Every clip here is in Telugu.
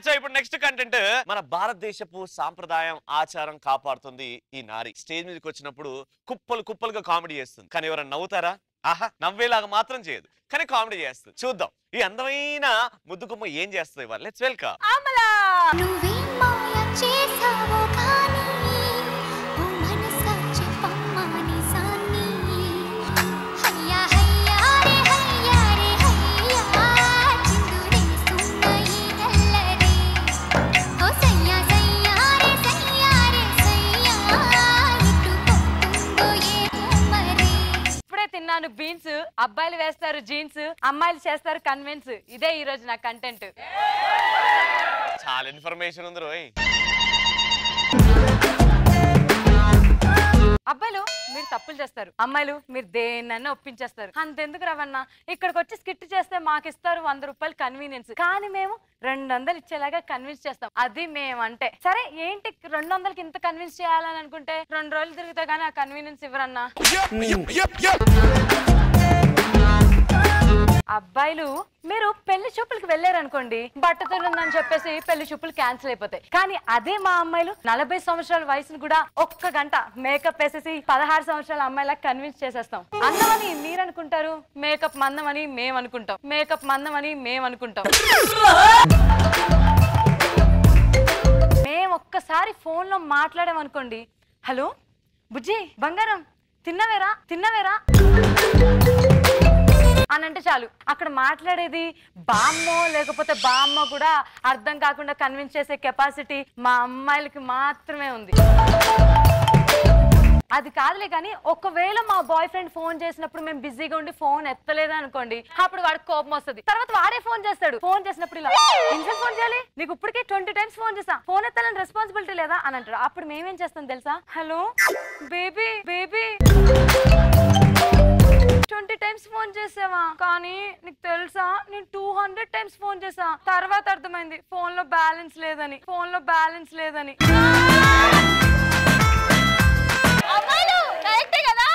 సో ఇప్పుడు నెక్స్ట్ కంటెంట్ మన భారతదేశపు సాంప్రదాయం ఆచారం కాపాడుతుంది ఈ నారి స్టేజ్ మీదకి వచ్చినప్పుడు కుప్పలు కుప్పలుగా కామెడీ చేస్తుంది కానీ ఎవరైనా నవ్వుతారా ఆహా నవ్వేలాగా మాత్రం చేయదు కానీ కామెడీ చేస్తుంది చూద్దాం ఈ అందమైన ముద్దుగుమ్మ ఏం చేస్తుంది ఇవాళ లెట్స్ వెల్కమ్ అమలా నువ్వేం మాయ చేసావో కానీ ఓ మనసా చెప్పమ్మా నిజాన్ని హయ్యా హయ్యా రే హయ్యా రే హయ్యా చిందురేస్తున్న ఈ నల్లరి ఓ సయ్యా సయ్యా రే సయ్యా రే సయ్యా ఇటు పోతుందో ఏమో మరి ఇప్పుడే తిన్నాను బీన్స్ అబ్బాయిలు వేస్తారు జీన్స్ అమ్మాయిలు చేస్తారు కన్విన్స్ ఇదే ఈ రోజు నా కంటెంట్ చాలా ఇన్ఫర్మేషన్ ఉంది రోయ్ అబ్బాయిలు మీరు తప్పులు చేస్తారు అమ్మాయిలు మీరు దేన్నన్నా ఒప్పించేస్తారు అంతెందుకు రవన్న ఇక్కడికి వచ్చి స్కిట్ చేస్తే మాకు ఇస్తారు వంద రూపాయలు కన్వీనియన్స్ కానీ మేము రెండు వందలు ఇచ్చేలాగా కన్విన్స్ చేస్తాం అది మేమంటే సరే ఏంటి రెండు వందలకి ఇంత కన్విన్స్ చేయాలని అనుకుంటే రెండు రోజులు తిరిగితే గానీ ఆ కన్వీనియన్స్ ఇవ్వరన్నా అబ్బాయిలు మీరు పెళ్లి చూపులకు వెళ్ళారనుకోండి బట్టతో ఉందని చెప్పేసి పెళ్లి చూపులు క్యాన్సిల్ అయిపోతాయి కానీ అదే మా అమ్మాయిలు నలభై సంవత్సరాల వయసును కూడా ఒక్క గంట మేకప్ వేసేసి పదహారు సంవత్సరాల అమ్మాయిలా కన్విన్స్ చేసేస్తాం అందమని మీరు అనుకుంటారు మేకప్ మందమని మేము అనుకుంటాం మేకప్ మందమని మేము అనుకుంటాం మేము ఒక్కసారి ఫోన్ లో మాట్లాడామనుకోండి హలో బుజ్జి బంగారం తిన్నవేరా తిన్నవేరా అని అంటే చాలు అక్కడ మాట్లాడేది బామ్మో లేకపోతే బామ్మ కూడా అర్థం కాకుండా కన్విన్స్ చేసే కెపాసిటీ మా అమ్మాయిలకి మాత్రమే ఉంది అది కాదులే కానీ ఒకవేళ మా బాయ్ ఫ్రెండ్ ఫోన్ చేసినప్పుడు మేము బిజీగా ఉండి ఫోన్ ఎత్తలేదు అనుకోండి అప్పుడు వాడికి కోపం వస్తుంది తర్వాత వాడే ఫోన్ చేస్తాడు ఫోన్ చేసినప్పుడు ఇలా ఎన్నిసార్లు ఫోన్ చేయాలి నీకు ఇప్పటికే ట్వంటీ టైమ్స్ ఫోన్ చేసా ఫోన్ ఎత్తాలని రెస్పాన్సిబిలిటీ లేదా అని అంటాడు అప్పుడు మేమేం చేస్తాం తెలుసా hello baby baby twenty times phone చేసావా కానీ నీకు తెలుసా నేను టూ హండ్రెడ్ టైమ్స్ ఫోన్ చేసా తర్వాత అర్థమైంది ఫోన్ లో బ్యాలెన్స్ లేదని ఫోన్ లో బ్యాలెన్స్ లేదని అమ్మాయిలు కరెక్టే కదా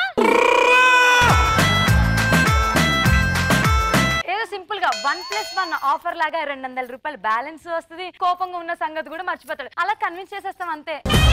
ఏదో సింపుల్ గా వన్ ప్లస్ వన్ ఆఫర్ లాగా రెండు వందల రూపాయలు బ్యాలెన్స్ వస్తుంది కోపంగా ఉన్న సంగతి కూడా మర్చిపోతాడు అలా కన్విన్స్ చేసేస్తాం అంతే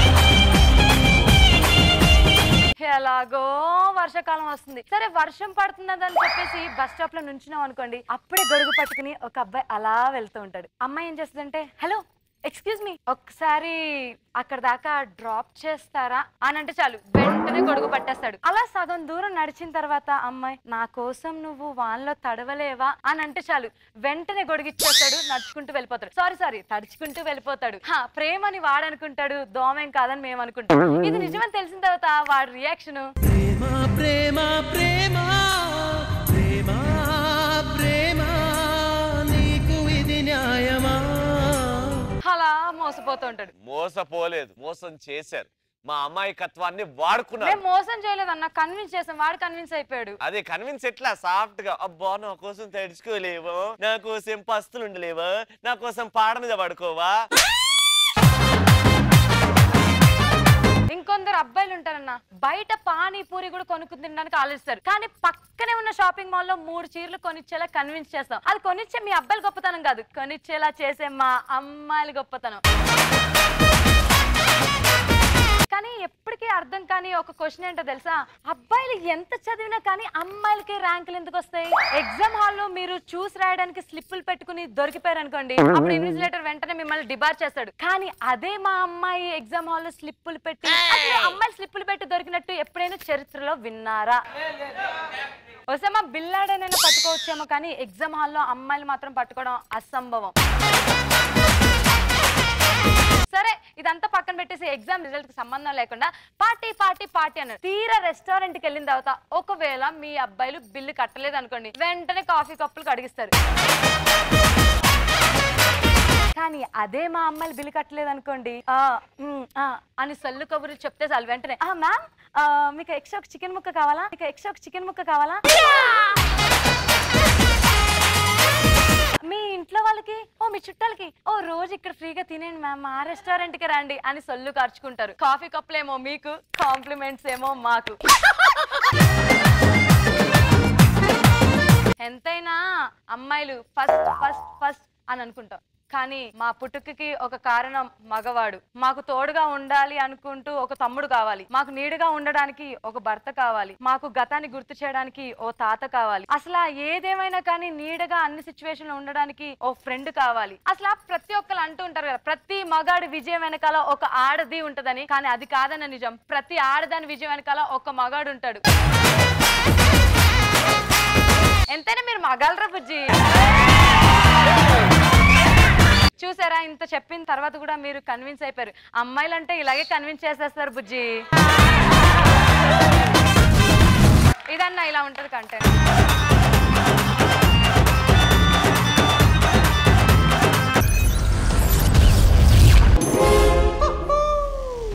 ఎలాగో వర్షాకాలం వస్తుంది సరే వర్షం పడుతున్నదని చెప్పేసి బస్ స్టాప్ లో నుంచున్నాం అనుకోండి అప్పుడే గొడుగు పట్టుకుని ఒక అబ్బాయి అలా వెళ్తూ ఉంటాడు అమ్మాయి ఏం చేస్తుందంటే హలో ఎక్స్క్యూజ్ మీ ఒకసారి అక్కడ దాకా డ్రాప్ చేస్తారా అని అంటే చాలు వెంటనే గొడుగు పట్టేస్తాడు అలా సగం దూరం నడిచిన తర్వాత అమ్మాయి నా కోసం నువ్వు వాన్లో తడవలేవా అని అంటే చాలు వెంటనే గొడుగిచ్చేస్తాడు నడుచుకుంటూ వెళ్ళిపోతాడు సారీ సారీ తడుచుకుంటూ వెళ్ళిపోతాడు హా ప్రేమని వాడనుకుంటాడు దోమేం కాదని మేము అనుకుంటాం ఇది నిజమని తెలిసిన తర్వాత వాడి రియాక్షన్ ప్రేమ ప్రేమ ప్రేమ ప్రేమ ప్రేమ నీకు ఇది న్యాయమా అలా మోసపోతూ ఉంటాడు మోసపోలేదు మోసం చేశారు మా అమాయకత్వాన్ని వాడుకున్నారు మేము మోసం చేయలేదన్న కన్విన్స్ చేసాం వాడు కన్విన్స్ అయిపోయాడు అదే కన్విన్స్ ఎట్లా సాఫ్ట్ గా అబ్బా నా కోసం తడుచుకోలేవా నా కోసం పస్తులు ఉండలేవా నా కోసం పాడ మీద పడుకోవా ఇంకొందరు అబ్బాయిలు ఉంటారన్న బయట పానీపూరి కూడా కొనుక్కు తినడానికి ఆలోచిస్తారు కానీ పక్కనే ఉన్న షాపింగ్ మాల్ లో మూడు చీరలు కొనిచ్చేలా కన్విన్స్ చేస్తాం అది కొనిచ్చే మీ అబ్బాయిల గొప్పతనం కాదు కొనిచ్చేలా చేసే మా అమ్మాయిల గొప్పతనం కానీ ఎప్పటికీ అర్థం కాని ఒక క్వశ్చన్ ఏంటో తెలుసా అబ్బాయిలు ఎంత చదివినా కానీ అమ్మాయిలకి ర్యాంకులు ఎందుకు వస్తాయి ఎగ్జామ్ హాల్లో మీరు చూసి రాయడానికి స్లిప్పులు పెట్టుకుని దొరికిపోయారు అనుకోండి అప్పుడు ఇన్విజిలేటర్ వెంటనే మిమ్మల్ని డిబార్ చేస్తాడు కానీ అదే మా అమ్మాయి ఎగ్జామ్ హాల్లో స్లిప్పులు పెట్టి అసలు అమ్మాయి స్లిప్పులు పెట్టి దొరికినట్టు ఎప్పుడైనా చరిత్రలో విన్నారా ఒసమా బిల్లాడనైనా పట్టుకోవచ్చేమో కానీ ఎగ్జామ్ హాల్లో అమ్మాయిలు మాత్రం పట్టుకోవడం అసంభవం సరే ఇదంతా పక్కన పెట్టేసి ఎగ్జామ్ రిజల్ట్ కి సంబంధం లేకుండా పార్టీ పార్టీ పార్టీ అన్నారు తీరా రెస్టారెంట్ కి వెళ్ళిన తర్వాత ఒకవేళ మీ అబ్బాయిలు బిల్లు కట్టలేదు అనుకోండి వెంటనే కాఫీ కప్పులు కడిగిస్తారు కానీ అదే మా అమ్మాయిలు బిల్లు కట్టలేదు అనుకోండి ఆ, ఉమ్, ఆ, అని సల్లు కబుర్లు చెప్తే చాలు వెంటనే ఆ మ్యామ్ ఆ, మీకు ఎక్స్ట్రా ఒక చికెన్ ముక్క కావాలా మీకు ఎక్స్ట్రా ఒక చికెన్ ముక్క కావాలా మీ ఇంట్లో వాళ్ళకి ఓ మీ చుట్టాలకి ఓ రోజు ఇక్కడ ఫ్రీగా తినేయండి మ్యామ్ మా రెస్టారెంట్ కి రండి అని సొల్లు కార్చుకుంటారు కాఫీ కప్పులేమో మీకు కాంప్లిమెంట్స్ ఏమో మాకు ఎంతైనా అమ్మాయిలు ఫస్ట్ ఫస్ట్ ఫస్ట్ అని అనుకుంటాం కానీ మా పుట్టుకకి ఒక కారణం మగవాడు మాకు తోడుగా ఉండాలి అనుకుంటూ ఒక తమ్ముడు కావాలి మాకు నీడుగా ఉండడానికి ఒక భర్త కావాలి మాకు గతాన్ని గుర్తు చేయడానికి ఓ తాత కావాలి అసలు ఆ ఏదేమైనా కానీ నీడగా అన్ని సిచ్యువేషన్ ఉండడానికి ఓ ఫ్రెండ్ కావాలి అసలు ఆ ప్రతి ఒక్కరు అంటూ ఉంటారు కదా ప్రతి మగాడి విజయం వెనకాల ఒక ఆడది ఉంటదని కానీ అది కాదన్న నిజం ప్రతి ఆడదాని విజయం వెనకాల ఒక మగాడు ఉంటాడు ఎంతైనా మీరు మగాలరా బుజ్జి చూసారా ఇంత చెప్పిన తర్వాత కూడా మీరు కన్విన్స్ అయిపోయారు అమ్మాయిలంటే ఇలాగే కన్విన్స్ చేసేస్తారు బుజ్జి ఇదన్నా ఇలా ఉంటది కంటెంట్